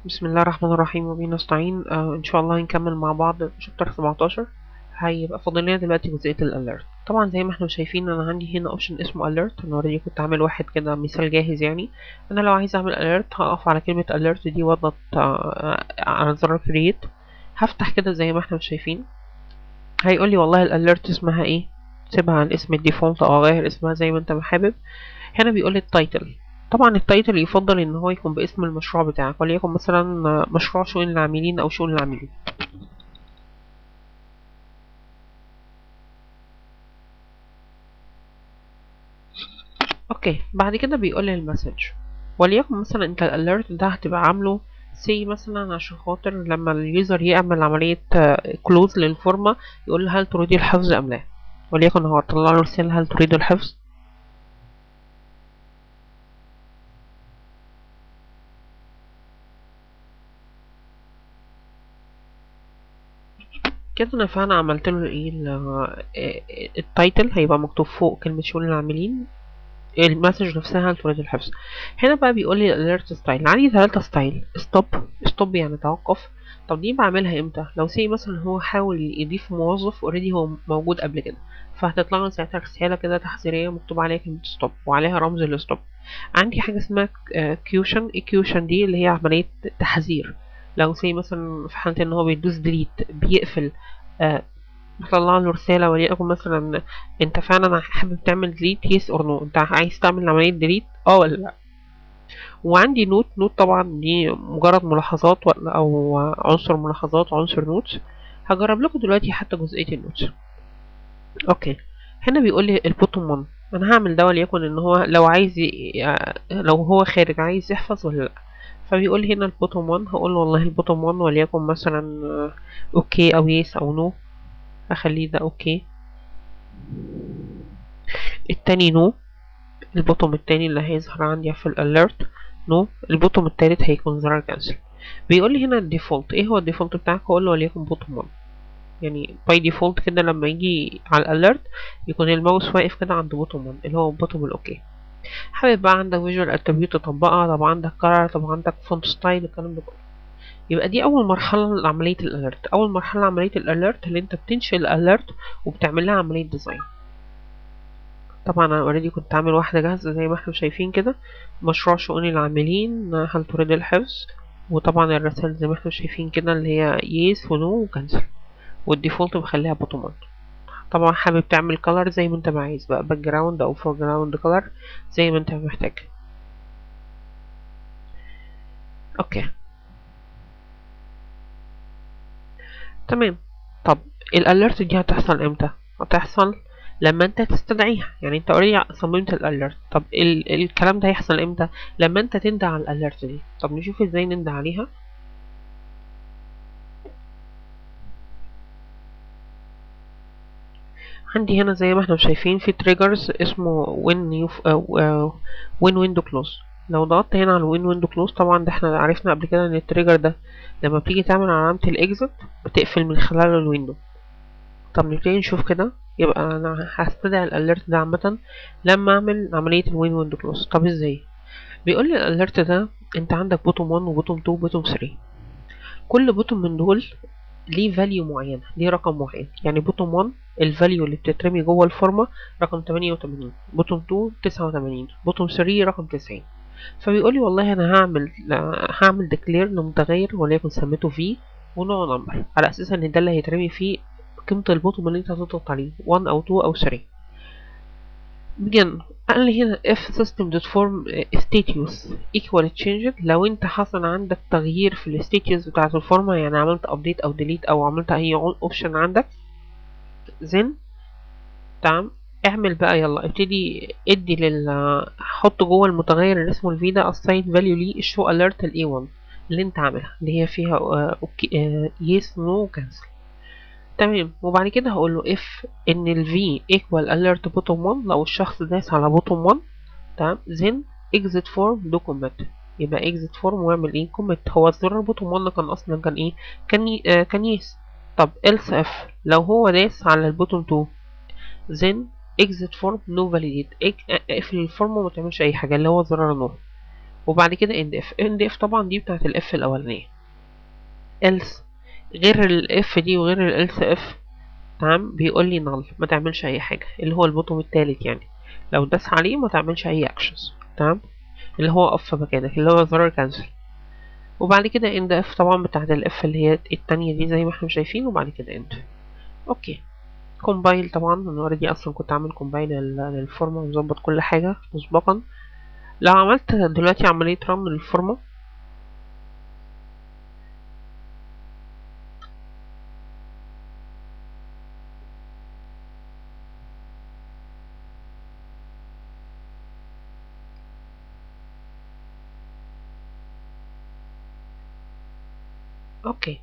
بسم الله الرحمن الرحيم وبه نستعين آه ان شاء الله هنكمل مع بعض شابتر 17 هيبقى فاضل لنا دلوقتي جزئيه الاليرت طبعا زي ما احنا شايفين انا عندي هنا اوبشن اسمه اليرت انا اوريدي كنت عامل واحد كده مثال جاهز يعني انا لو عايز اعمل اليرت هقف على كلمه اليرت دي واضغط آه على زر كرييت هفتح كده زي ما احنا شايفين هيقول لي والله الاليرت اسمها ايه سيبها عن اسم الديفولت او غير اسمها زي ما انت حابب هنا بيقول لي التايتل طبعا التايتل يفضل ان هو يكون باسم المشروع بتاعك وليكن مثلا مشروع شؤون العاملين او شؤون العاملين اوكي بعد كده بيقول لي المسج وليكن مثلا انت الاليرت ده هتبقى عامله سي مثلا عشان خاطر لما اليوزر يعمل عملية كلوز للفورمة يقول له هل تريد الحفظ ام لا وليكن هو طلع له رسالة هل تريد الحفظ كده انا فعلا عملت له ايه التايتل هيبقى مكتوب فوق كلمة شؤون العاملين المسج نفسها لتريد الحفظ هنا بقى بيقول لي الاليرت ستايل عندي ثلاثة ستايل ستوب ستوب يعني توقف طب دي بعملها امتى لو سي مثلا هو حاول يضيف موظف اوريدي هو موجود قبل كده فهتطلع له ساعتها رسالة كده تحذيرية مكتوب عليها كلمة ستوب وعليها رمز الستوب عندي حاجة اسمها كيوشن الكيوشن دي اللي هي عملية تحذير لو سي مثلا في حالة ان هو بيدوس ديليت بيقفل آه بطلع له رسالة وليكن مثلا انت فعلا حابب تعمل ديليت يس اور نو انت عايز تعمل عملية ديليت اه ولا لا وعندي نوت نوت طبعا دي مجرد ملاحظات او عنصر ملاحظات وعنصر نوت هجرب لكم دلوقتي حتى جزئية النوت اوكي هنا بيقول لي البوتوم 1 انا هعمل ده وليكن ان هو لو عايز لو هو خارج عايز يحفظ ولا لا فبيقول لي هنا البوتوم 1 هقول له والله البوتوم 1 وليكن مثلا اوكي او يس او نو اخليه ده اوكي التاني نو البوتوم التاني اللي هيظهر عندي في الاليرت نو البوتوم التالت هيكون زرار كانسل بيقول لي هنا الديفولت ايه هو الديفولت بتاعك هقول له وليكن بوتوم 1 يعني باي ديفولت كده لما يجي على الاليرت يكون الماوس واقف كده عند بوتوم 1 اللي هو بوتوم الاوكي حابب بقى عندك فيجوال اتريبيوت تطبقها طب عندك كلر طب عندك فونت ستايل الكلام ده كله يبقى دي اول مرحله لعمليه الاليرت اول مرحله لعمليه الاليرت اللي انت بتنشئ الاليرت وبتعمل لها عمليه ديزاين طبعا انا اوريدي كنت عامل واحده جاهزه زي ما احنا شايفين كده مشروع شؤون العاملين هل تريد الحفظ وطبعا الرسائل زي ما احنا شايفين كده اللي هي يس ونو وكنسل والديفولت بخليها بوتوم طبعا حابب تعمل كلر زي ما انت ما عايز بقى باك جراوند او فور جراوند كلر زي ما انت محتاج اوكي تمام طب الاليرت دي هتحصل امتى هتحصل لما انت تستدعيها يعني انت اوريدي صممت الاليرت طب ال الكلام ده هيحصل امتى لما انت تندى على الاليرت دي طب نشوف ازاي نندى عليها عندي هنا زي ما احنا شايفين في تريجرز اسمه وين يوف وين ويندو كلوز لو ضغطت هنا على وين ويندو كلوز طبعا ده احنا عرفنا قبل كده ان التريجر ده لما بتيجي تعمل علامة الاكزت بتقفل من خلال الويندو طب نبتدي نشوف كده يبقى انا هستدعي الاليرت ده عامة لما اعمل عملية الوين ويندو كلوز طب ازاي بيقول لي الاليرت ده انت عندك بوتوم 1 وبوتوم 2 وبوتوم 3 كل بوتوم من دول ليه فاليو معينة ليه رقم معين يعني بوتوم 1 الفاليو اللي بتترمي جوه الفورمة رقم 88 بوتوم 2 89 بوتوم 3 رقم 90 فبيقول لي والله انا هعمل هعمل ديكلير لمتغير وليكن سميته في ونوع نمبر على اساس ان ده اللي هيترمي فيه قيمة البوتوم اللي انت هتضغط عليه 1 او 2 او 3 بجن قال لي هنا if system dot form status equal changed لو انت حصل عندك تغيير في الستيتس بتاعة الفورمة يعني عملت ابديت او ديليت او عملت اي اوبشن عندك then تمام اعمل بقى يلا ابتدي ادي لل حط جوه المتغير اللي اسمه الفي ده assign value ليه الشو alert ال A1 اللي انت عاملها اللي هي فيها اوكي yes no cancel تمام وبعد كده هقول له if ان ال v equal alert bottom 1 لو الشخص داس على bottom 1 تمام then exit form do commit يبقى exit form واعمل ايه commit هو الزرار bottom 1 كان اصلا كان ايه كان آه كان yes طب else if لو هو داس على البوتوم 2 then exit form no validate اقفل الفورم وما تعملش اي حاجه اللي هو زرار نو وبعد كده اند اف اند اف طبعا دي بتاعت الاف الاولانيه else غير الاف دي وغير الالس اف تمام بيقول لي نل ما تعملش اي حاجه اللي هو البوتوم التالت يعني لو داس عليه ما تعملش اي اكشنز تمام اللي هو اف مكانك اللي هو زرار كانسل وبعد كده اند اف طبعا بتاعت الاف اللي هي التانية دي زي ما احنا شايفين وبعد كده اند اوكي كومبايل طبعا انا اوريدي اصلا كنت عامل كومبايل للفورمه ومظبط كل حاجه مسبقا لو عملت دلوقتي عمليه رن للفورمه اوكي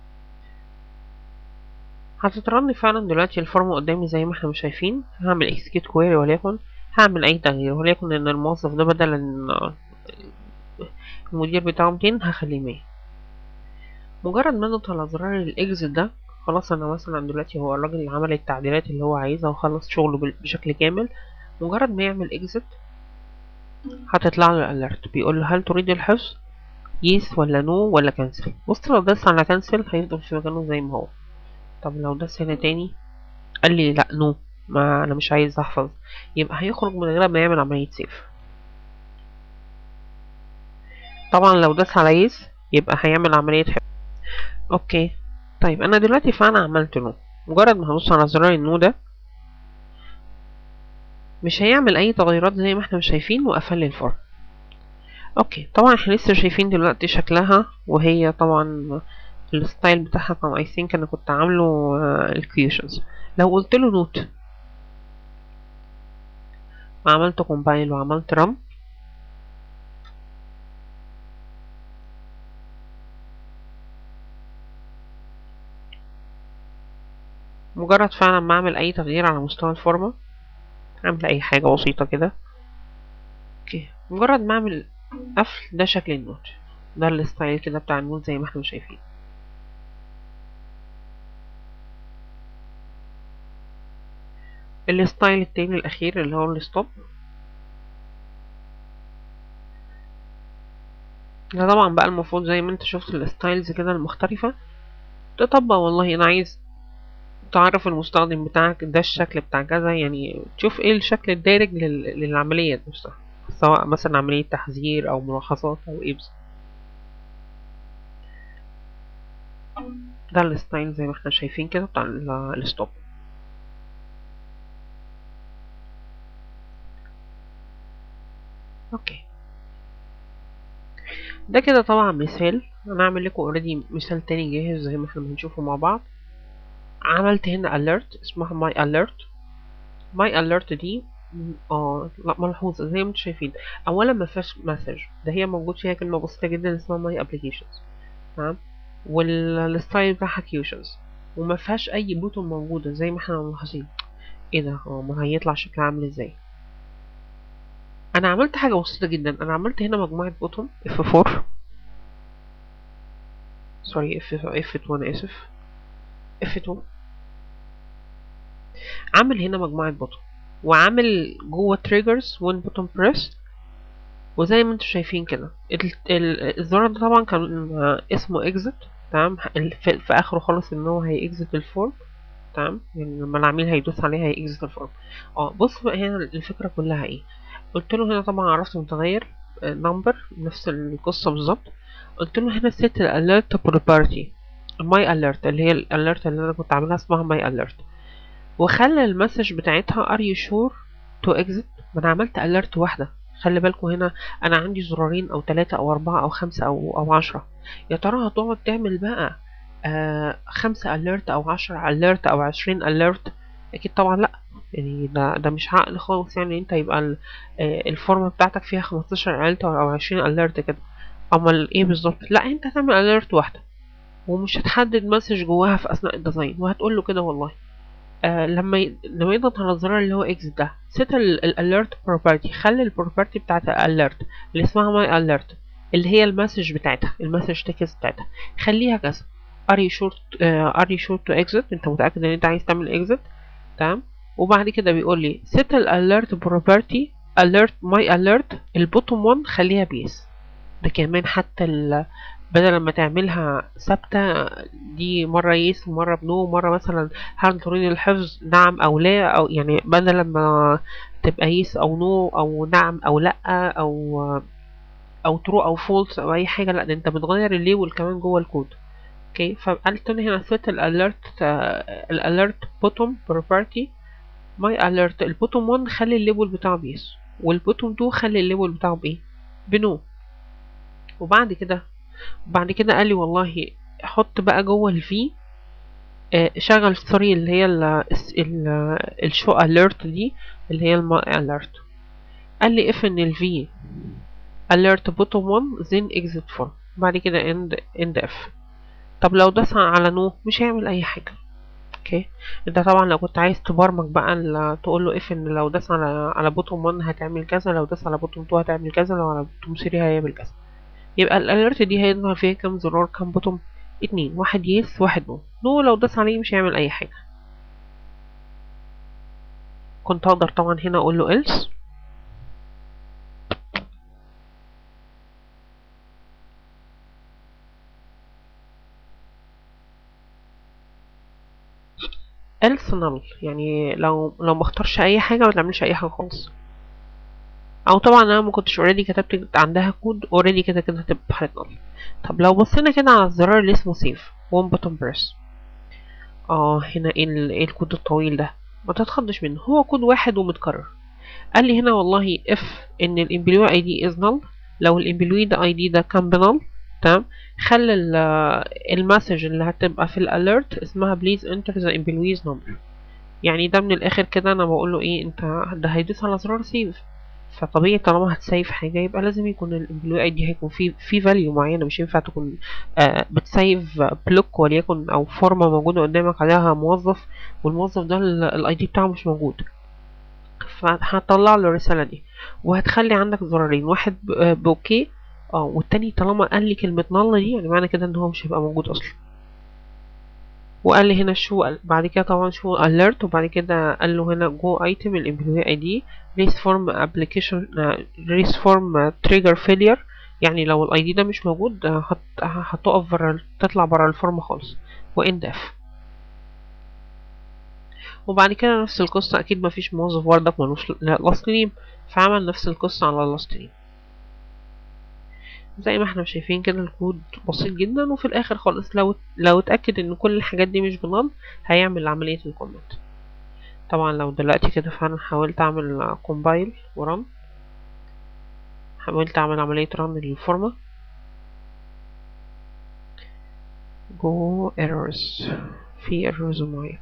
هتترن فعلا دلوقتي الفورم قدامي زي ما احنا مش شايفين هعمل execute query وليكن هعمل اي تغيير وليكن ان الموظف ده بدل ان المدير بتاعه 200 هخليه 100 مجرد ما اضغط على زرار الاكزit ده خلاص انا مثلا دلوقتي هو الراجل اللي عمل التعديلات اللي هو عايزها وخلص شغله بشكل كامل مجرد ما يعمل exit هتطلع له الاليرت بيقول له هل تريد الحفظ يس ولا نو ولا كنسل بص لو داس على كنسل هيفضل في مكانه زي ما هو طب لو داس هنا تاني قال لي لا نو ما انا مش عايز احفظ يبقى هيخرج من غير ما يعمل عملية سيف طبعا لو داس على يس يبقى هيعمل عملية حفظ اوكي طيب انا دلوقتي فعلا عملت نو مجرد ما هبص على زرار النو ده مش هيعمل اي تغيرات زي ما احنا مش شايفين وقفل لي الفرن اوكي طبعا احنا لسه شايفين دلوقتي شكلها وهي طبعا الستايل بتاعها طبعا I think انا كنت عامله الكيوشنز لو قلت له نوت وعملت كومبايل وعملت رم مجرد فعلا ما اعمل اي تغيير على مستوى الفورمة اعمل اي حاجة بسيطة كده اوكي مجرد ما اعمل قفل ده شكل النوت ده الستايل كده بتاع النوت زي ما احنا شايفين الستايل التاني الاخير اللي هو الستوب ده طبعا بقى المفروض زي ما انت شفت الستايلز كده المختلفة تطبق والله انا عايز تعرف المستخدم بتاعك ده الشكل بتاع كذا يعني تشوف ايه الشكل الدارج لل... للعملية نفسها سواء مثلا عملية تحذير او ملاحظات او ايه بس ده الستايل زي ما احنا شايفين كده بتاع الستوب اوكي ده كده طبعا مثال انا اعمل لكم اوريدي مثال تاني جاهز زي ما احنا بنشوفه مع بعض عملت هنا alert اسمها my alert my alert دي اه لا ملحوظة زي ما انتم شايفين اولا ما فيهاش مسج ده هي موجود فيها كلمة بسيطة جدا اسمها my applications تمام والستايل بتاعها كيوشنز وما فيهاش اي بوتون موجودة زي ما احنا ملاحظين ايه ده اه ما هيطلع شكلها عامل ازاي انا عملت حاجة بسيطة جدا انا عملت هنا مجموعة بوتون F4 سوري F F2 انا اسف F2 عامل هنا مجموعة بوتون وعامل جوه تريجرز وين بوتون بريس وزي ما انتم شايفين كده الزرار ده طبعا كان اسمه اكزit تمام في, في اخره خالص ان هو هي اكزit الفورم تمام يعني لما العميل هيدوس عليها هي اكزit الفورم اه بص بقى هنا الفكرة كلها ايه قلت له هنا طبعا عرفت متغير نمبر نفس القصة بالظبط قلت له هنا set alert property my alert اللي هي الاليرت اللي انا كنت عاملها اسمها my alert وخلى المسج بتاعتها are you sure to exit ما انا عملت alert واحدة خلي بالكم هنا انا عندي زرارين او ثلاثة او اربعة او خمسة او او عشرة يا ترى هتقعد تعمل بقى آه خمسة alert او عشرة alert او عشرين alert اكيد طبعا لا يعني ده ده مش عقل خالص يعني انت يبقى الفورمة بتاعتك فيها خمستاشر alert او عشرين alert كده امال ايه بالظبط لا انت هتعمل alert واحدة ومش هتحدد مسج جواها في اثناء الديزاين وهتقول له كده والله آه لما ي... لما يضغط على الزرار اللي هو اكس ده set الاليرت بروبرتي خلي البروبرتي بتاعت الاليرت اللي اسمها ماي اليرت اللي هي المسج بتاعتها المسج تكست بتاعتها خليها كذا are you sure uh, are you sure to exit انت متاكد ان انت عايز تعمل exit تمام وبعد كده بيقول لي set الاليرت بروبرتي alert my alert البوتوم 1 خليها بيس ده كمان حتى ال بدل ما تعملها ثابتة دي مرة يس ومرة بنو ومرة مثلا هل تريد الحفظ نعم أو لا أو يعني بدل ما تبقى يس أو نو أو نعم أو لأ أو أو ترو أو فولس أو أي حاجة لأ ده أنت بتغير الليبل كمان جوه الكود اوكي فقالت هنا هنا set الاليرت الاليرت بوتوم بروبرتي ماي اليرت البوتوم 1 خلي الليبل بتاعه بيس والبوتوم 2 خلي الليبل بتاعه بايه بنو وبعد كده بعد كده قال لي والله حط بقى جوه الفي آه شغل سوري اللي هي ال ال الشو اليرت دي اللي هي الما اليرت قال لي if ان الفي alert bottom 1 then exit 4 بعد كده end end f طب لو داس على نو مش هيعمل اي حاجه اوكي انت طبعا لو كنت عايز تبرمج بقى تقول له اف ان لو داس على على بوتوم 1 هتعمل كذا لو داس على بوتوم 2 هتعمل كذا لو على بوتوم 3 هيعمل كذا يبقى الاليرت دي هيظهر فيها كام زرار كام بوتوم اتنين واحد يس واحد نو نو لو داس عليه مش هيعمل اي حاجه كنت اقدر طبعا هنا اقول له else else null يعني لو لو ما اختارش اي حاجه ما تعملش اي حاجه خالص او طبعا انا ما كنتش اوريدي كتبت عندها كود اوريدي كده كده هتبقى في حاله null طب لو بصينا كده على الزرار اللي اسمه سيف one button press اه هنا ايه ايه الكود الطويل ده ما تتخضش منه هو كود واحد ومتكرر قال لي هنا والله if ان الامبلوي اي دي از null لو الامبلوي ده اي دي ده كان بنل تمام خلي المسج اللي هتبقى في الاليرت اسمها بليز انتر ذا employees number يعني ده من الاخر كده انا بقول له ايه انت ده هيدوس على زرار سيف فطبيعي طالما هتسيف حاجه يبقى لازم يكون الامبلوي اي دي هيكون في في فاليو معينه مش ينفع تكون آه بتسيف بلوك وليكن او فورمه موجوده قدامك عليها موظف والموظف ده الاي دي بتاعه مش موجود فهتطلع له الرساله دي وهتخلي عندك زرارين واحد باوكي اه والتاني طالما قال لي كلمة نل دي يعني معنى كده ان هو مش هيبقى موجود اصلا وقال لي هنا شو بعد كده طبعا شو alert وبعد كده قال له هنا جو ايتم الامبلوي اي دي ريس فورم ابلكيشن ريس فورم تريجر فيلير يعني لو الاي دي ده مش موجود هت... هتقف برا تطلع برا الفورم خالص واند اف وبعد كده نفس القصة اكيد مفيش موظف بردك ملوش لاست نيم فعمل نفس القصة على اللاست نيم زي ما احنا شايفين كده الكود بسيط جدا وفي الاخر خالص لو لو اتاكد ان كل الحاجات دي مش بنل هيعمل عمليه الكومنت طبعا لو دلوقتي كده فانا حاولت اعمل كومبايل ورن حاولت اعمل عمليه رن للفورمه جو ايرورز في ايرورز معين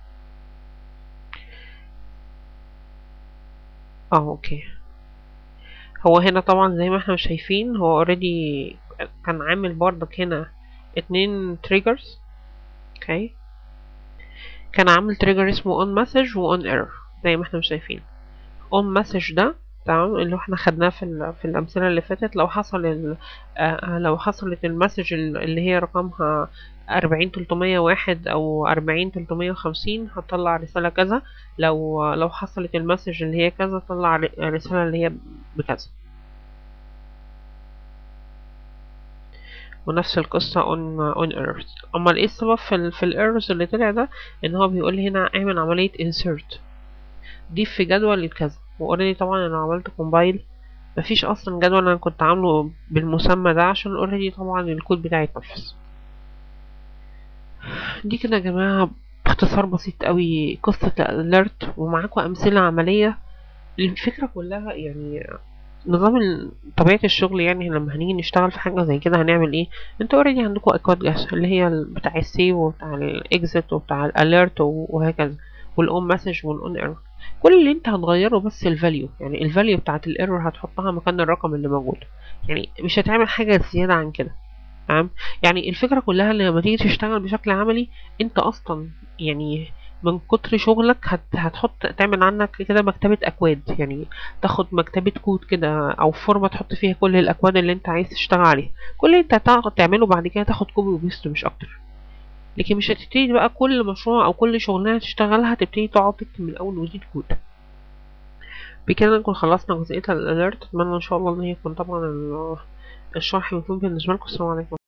اه اوكي هو هنا طبعا زي ما احنا شايفين هو اوريدي كان عامل بردك هنا اتنين تريجرز اوكي كان عامل تريجر اسمه on message و on error زي ما احنا شايفين on message ده تمام اللي احنا خدناه في في الامثله اللي فاتت لو حصل ال آه لو حصلت المسج اللي هي رقمها أربعين تلتمية واحد أو أربعين تلتمية وخمسين هتطلع رسالة كذا لو لو حصلت المسج اللي هي كذا طلع رسالة اللي هي بكذا ونفس القصة on on errors أما ايه السبب في ال في الايرورز اللي طلع ده إن هو بيقول لي هنا اعمل عملية insert ضيف في جدول الكذا واوريدي طبعا أنا عملت compile مفيش أصلا جدول أنا كنت عامله بالمسمى ده عشان اوريدي طبعا الكود بتاعي اتنفذ دي كده يا جماعة باختصار بسيط قوي قصة الاليرت ومعاكم أمثلة عملية الفكرة كلها يعني نظام طبيعة الشغل يعني لما هنيجي نشتغل في حاجة زي كده هنعمل ايه انتوا اوريدي عندكم اكواد جاهزة اللي هي بتاع السيف وبتاع الاكزit وبتاع الاليرت وهكذا والاون مسج والاون ايرور كل اللي انت هتغيره بس الفاليو يعني الفاليو بتاعت الايرور هتحطها مكان الرقم اللي موجود يعني مش هتعمل حاجة زيادة عن كده تمام يعني الفكرة كلها ان لما تيجي تشتغل بشكل عملي انت اصلا يعني من كتر شغلك هت هتحط تعمل عنك كده مكتبة اكواد يعني تاخد مكتبة كود كده او فورمة تحط فيها كل الاكواد اللي انت عايز تشتغل عليها كل اللي انت تعمله بعد كده تاخد كوبي وبيست مش اكتر لكن مش هتبتدي بقى كل مشروع او كل شغلانة تشتغلها تبتدي تقعد تكتب من اول وجديد كود بكده نكون خلصنا جزئية الاليرت اتمنى ان شاء الله ان هي يكون طبعا الشرح بيكون بالنسبة لكم السلام عليكم